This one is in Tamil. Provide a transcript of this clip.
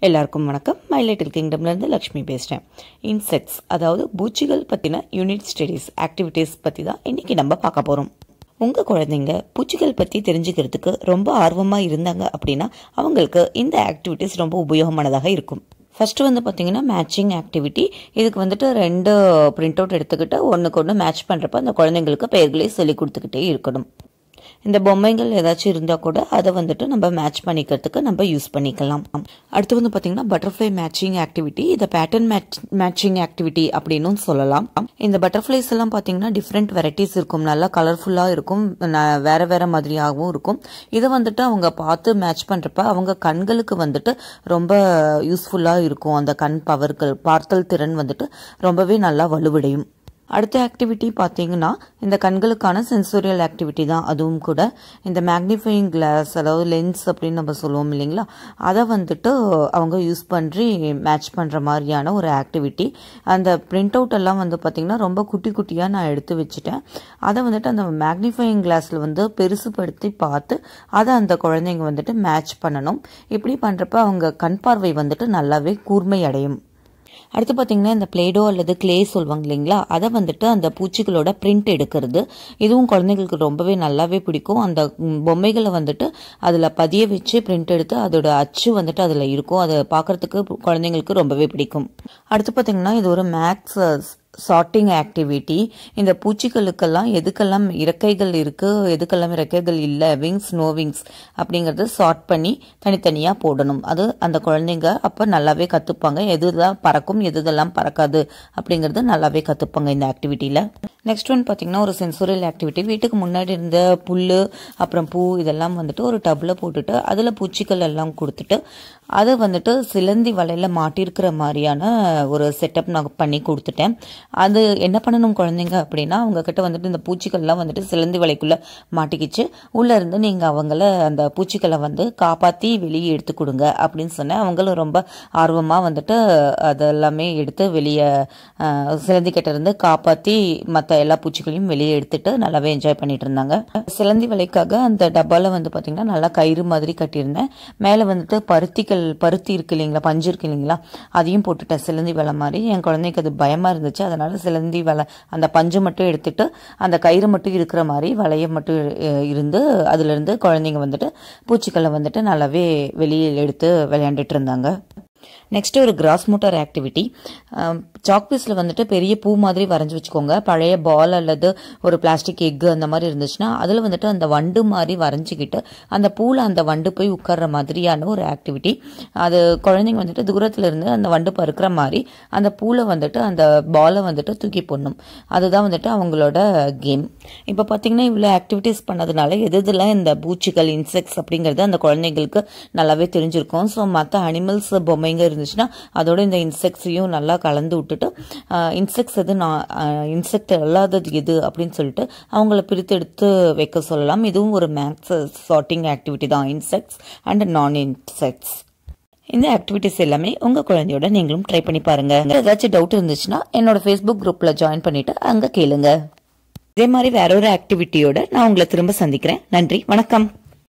எல்லாருக்கும் வணக்கம் மை லிட்டில் கிங்டம்லேருந்து லக்ஷ்மி பேசுகிறேன் இன்செக்ட்ஸ் அதாவது பூச்சிகள் பற்றின யூனிட் ஸ்டடீஸ் ஆக்டிவிட்டீஸ் பற்றி தான் இன்றைக்கி நம்ம பார்க்க போகிறோம் உங்கள் குழந்தைங்க பூச்சிகள் பற்றி தெரிஞ்சுக்கிறதுக்கு ரொம்ப ஆர்வமாக இருந்தாங்க அப்படின்னா அவங்களுக்கு இந்த ஆக்டிவிட்டீஸ் ரொம்ப உபயோகமானதாக இருக்கும் ஃபர்ஸ்ட் வந்து பார்த்தீங்கன்னா மேட்சிங் ஆக்டிவிட்டி இதுக்கு வந்துட்டு ரெண்டு பிரிண்ட் அவுட் எடுத்துக்கிட்டு ஒன்றுக்கு ஒன்று மேட்ச் பண்ணுறப்ப அந்த குழந்தைங்களுக்கு பெயர்களே சொல்லி கொடுத்துக்கிட்டே இருக்கணும் இந்த பொம்மைகள் ஏதாச்சும் இருந்தால் கூட அதை வந்துட்டு நம்ம மேட்ச் பண்ணிக்கிறதுக்கு நம்ம யூஸ் பண்ணிக்கலாம் அடுத்து வந்து பார்த்தீங்கன்னா பட்டர்ஃப்ளை மேட்சிங் ஆக்டிவிட்டி இதை பேட்டர்ன் மேட்ச் மேட்சிங் ஆக்டிவிட்டி அப்படின்னு சொல்லலாம் இந்த பட்டர்ஃப்ளைஸ் எல்லாம் பார்த்தீங்கன்னா டிஃப்ரெண்ட் வெரைட்டிஸ் இருக்கும் நல்லா கலர்ஃபுல்லாக இருக்கும் ந- வேற வேற மாதிரியாகவும் இருக்கும் இதை வந்துட்டு அவங்க பார்த்து மேட்ச் பண்ணுறப்ப அவங்க கண்களுக்கு வந்துட்டு ரொம்ப யூஸ்ஃபுல்லாக இருக்கும் அந்த கண் பவர்கள் பார்த்தல் திறன் வந்துட்டு ரொம்பவே நல்லா வலுவடையும் அடுத்த ஆக்டிவிட்டி பார்த்தீங்கன்னா இந்த கண்களுக்கான சென்சோரியல் ஆக்டிவிட்டி தான் அதுவும் கூட இந்த மேக்னிஃபையிங் கிளாஸ் அதாவது லென்ஸ் அப்படின்னு நம்ம சொல்லுவோம் இல்லைங்களா அதை வந்துட்டு அவங்க யூஸ் பண்ணி மேட்ச் பண்ணுற மாதிரியான ஒரு ஆக்டிவிட்டி அந்த பிரிண்ட் அவுட் எல்லாம் வந்து பார்த்திங்கன்னா ரொம்ப குட்டி குட்டியாக நான் எடுத்து வச்சுட்டேன் அதை வந்துட்டு அந்த மேக்னிஃபையிங் கிளாஸில் வந்து பெருசுபடுத்தி பார்த்து அதை அந்த குழந்தைங்க வந்துட்டு மேட்ச் பண்ணணும் இப்படி பண்ணுறப்ப அவங்க கண் பார்வை வந்துட்டு நல்லாவே கூர்மை அடையும் அடுத்து பார்த்தீங்கன்னா இந்த பிளேடோ அல்லது கிளே சொல்லுவாங்க இல்லைங்களா அதை வந்துட்டு அந்த பூச்சிகளோட பிரிண்ட் எடுக்கிறது இதுவும் குழந்தைங்களுக்கு ரொம்பவே நல்லாவே பிடிக்கும் அந்த ம், பொம்மைகளை வந்துட்டு அதில் பதிய வச்சு பிரிண்ட் எடுத்து அதோட அச்சு வந்துட்டு அதில் இருக்கும் அதை பார்க்கறதுக்கு குழந்தைங்களுக்கு ரொம்பவே பிடிக்கும் அடுத்து பார்த்தீங்கன்னா இது ஒரு மேக்ஸ் சார்ட்டிங் ஆக்டிவிட்டி இந்த பூச்சிகளுக்கெல்லாம் எதுக்கெல்லாம் இறக்கைகள் இருக்கு எதுக்கெல்லாம் இறக்கைகள் இல்லை விங்ஸ் நோ விங்ஸ் அப்படிங்கறத சார்ட் பண்ணி தனித்தனியாக போடணும் அது அந்த குழந்தைங்க அப்போ நல்லாவே கற்றுப்பாங்க எதுதான் பறக்கும் எதுதெல்லாம் பறக்காது அப்படிங்கிறது நல்லாவே கற்றுப்பாங்க இந்த ஆக்டிவிட்டியில் நெக்ஸ்ட் ஒன் பார்த்தீங்கன்னா ஒரு சென்சோரியல் ஆக்டிவிட்டி வீட்டுக்கு முன்னாடி இருந்த புல் அப்புறம் பூ இதெல்லாம் வந்துட்டு ஒரு டப்பில் போட்டுட்டு அதில் பூச்சிகள் எல்லாம் கொடுத்துட்டு அதை வந்துட்டு சிலந்தி வலையில் மாட்டியிருக்கிற மாதிரியான ஒரு செட்டப் நான் பண்ணி கொடுத்துட்டேன் அது என்ன பண்ணணும் குழந்தைங்க அப்படின்னா அவங்க கிட்ட வந்துட்டு இந்த பூச்சிகள்லாம் வந்துட்டு சிலந்தி வலைக்குள்ள மாட்டிக்கிச்சு உள்ள இருந்து நீங்க அவங்கள அந்த பூச்சிகளை வந்து காப்பாத்தி வெளியே எடுத்து கொடுங்க அப்படின்னு சொன்னேன் அவங்களும் ரொம்ப ஆர்வமா வந்துட்டு அதெல்லாமே எடுத்து வெளியே சிலந்தி கிட்ட இருந்து காப்பாத்தி மற்ற எல்லா பூச்சிகளையும் வெளியே எடுத்துட்டு நல்லாவே என்ஜாய் பண்ணிட்டு இருந்தாங்க சிலந்தி வலைக்காக அந்த டப்பால வந்து பாத்தீங்கன்னா நல்லா கயிறு மாதிரி கட்டியிருந்தேன் மேலே வந்துட்டு பருத்திகள் பருத்தி இருக்கு இல்லைங்களா பஞ்சு இருக்கு இல்லைங்களா அதையும் போட்டுட்டேன் சிலந்தி வலை மாதிரி என் குழந்தைக்கு அது பயமா இருந்துச்சு அதனால சிலந்தி வலை அந்த பஞ்சு மட்டும் எடுத்துட்டு அந்த கயிறு மட்டும் இருக்கிற மாதிரி வலையை மட்டும் அஹ், இருந்து அதுல இருந்து குழந்தைங்க வந்துட்டு பூச்சிகளை வந்துட்டு நல்லாவே வெளியே எடுத்து விளையாண்டுட்டு இருந்தாங்க நெக்ஸ்ட் ஒரு கிராஸ் மோட்டார் ஆக்டிவிட்டி சாக் பீஸில் வந்துட்டு பெரிய பூ மாதிரி வரைஞ்சி வச்சுக்கோங்க பழைய பால் அல்லது ஒரு பிளாஸ்டிக் எக்கு அந்த மாதிரி இருந்துச்சுன்னா அதில் வந்துட்டு அந்த வண்டு மாதிரி வரைஞ்சிக்கிட்டு அந்த பூவில் அந்த வண்டு போய் உட்கார்ற மாதிரியான ஒரு ஆக்டிவிட்டி அது குழந்தைங்க வந்துட்டு தூரத்துல இருந்து அந்த வண்டு பறக்கிற மாதிரி அந்த பூவில் வந்துட்டு அந்த பாலை வந்துட்டு தூக்கி போடணும் அதுதான் வந்துட்டு அவங்களோட கேம் இப்போ பார்த்தீங்கன்னா இவ்வளோ ஆக்டிவிட்டீஸ் பண்ணதுனால எது எதெல்லாம் இந்த பூச்சிகள் இன்செக்ட்ஸ் அப்படிங்கிறது அந்த குழந்தைங்களுக்கு நல்லாவே தெரிஞ்சிருக்கும் ஸோ மற்ற அனிமல்ஸ் பொம்மைங்க இருந்துச்சுன்னா அதோட இந்த இன்செக்ட்ஸையும் நல்லா கலந்து விட்டுட்டு இன்செக்ட்ஸ் எது நான் இன்செக்ட் அல்லாதது எது அப்படின்னு சொல்லிட்டு அவங்கள பிரித்து எடுத்து வைக்க சொல்லலாம் இதுவும் ஒரு மேக்ஸ் சார்ட்டிங் ஆக்டிவிட்டி தான் இன்செக்ட்ஸ் அண்ட் நான் இன்செக்ட்ஸ் இந்த ஆக்டிவிட்டிஸ் எல்லாமே உங்க குழந்தையோட நீங்களும் ட்ரை பண்ணி பாருங்க ஏதாச்சும் டவுட் இருந்துச்சுன்னா என்னோட ஃபேஸ்புக் குரூப்ல ஜாயின் பண்ணிட்டு அங்க கேளுங்க இதே மாதிரி வேற ஒரு ஆக்டிவிட்டியோட நான் உங்களை திரும்ப சந்திக்கிறேன் நன்றி வணக்கம்